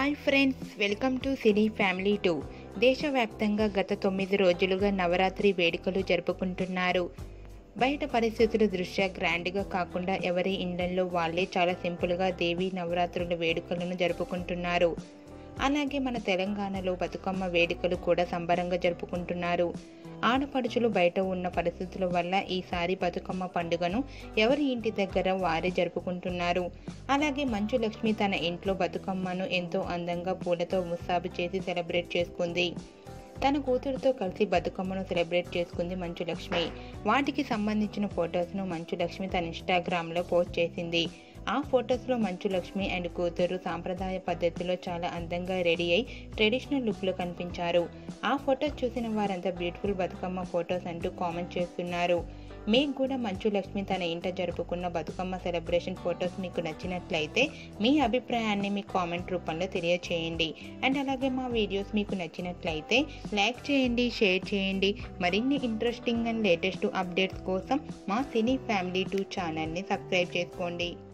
hi friends welcome to cine family two దేశవ్యాప్తంగా గత తొమ్మిది రోజులుగా నవరాత్రి వేడుకలు జరుపుకుంటున్నారు బయట పరిస్థితుల దృష్ట్యా గ్రాండ్గా కాకుండా ఎవరి ఇండ్లల్లో వాళ్ళే చాలా సింపుల్గా దేవి నవరాత్రుల వేడుకలను జరుపుకుంటున్నారు అలాగే మన తెలంగాణలో బతుకమ్మ వేడుకలు కూడా సంబరంగా జరుపుకుంటున్నారు ఆడపడుచులు బయట ఉన్న పరిస్థితుల వల్ల ఈసారి బతుకమ్మ పండుగను ఎవరి ఇంటి దగ్గర వారే జరుపుకుంటున్నారు అలాగే మంచు లక్ష్మి తన ఇంట్లో బతుకమ్మను ఎంతో అందంగా పూలతో ముస్తాబు చేసి సెలబ్రేట్ చేసుకుంది తన కూతురుతో కలిసి బతుకమ్మను సెలబ్రేట్ చేసుకుంది మంచు లక్ష్మి వాటికి సంబంధించిన ఫొటోస్ను మంచు లక్ష్మి తన ఇన్స్టాగ్రామ్లో పోస్ట్ చేసింది ఆ ఫొటోస్లో మంచు లక్ష్మి అండ్ కూతురు సాంప్రదాయ పద్ధతిలో చాలా అందంగా రెడీ అయి ట్రెడిషనల్ లుక్లో కనిపించారు ఆ ఫొటోస్ చూసిన వారంతా బ్యూటిఫుల్ బతుకమ్మ ఫొటోస్ అంటూ కామెంట్ చేస్తున్నారు మీకు కూడా మంచు లక్ష్మి తన ఇంట జరుపుకున్న బతుకమ్మ సెలబ్రేషన్ ఫొటోస్ మీకు నచ్చినట్లయితే మీ అభిప్రాయాన్ని మీ కామెంట్ రూపంలో తెలియచేయండి అండ్ అలాగే మా వీడియోస్ మీకు నచ్చినట్లయితే లైక్ చేయండి షేర్ చేయండి మరిన్ని ఇంట్రెస్టింగ్ అండ్ లేటెస్ట్ అప్డేట్స్ కోసం మా సినీ ఫ్యామిలీ టూ ఛానల్ని సబ్స్క్రైబ్ చేసుకోండి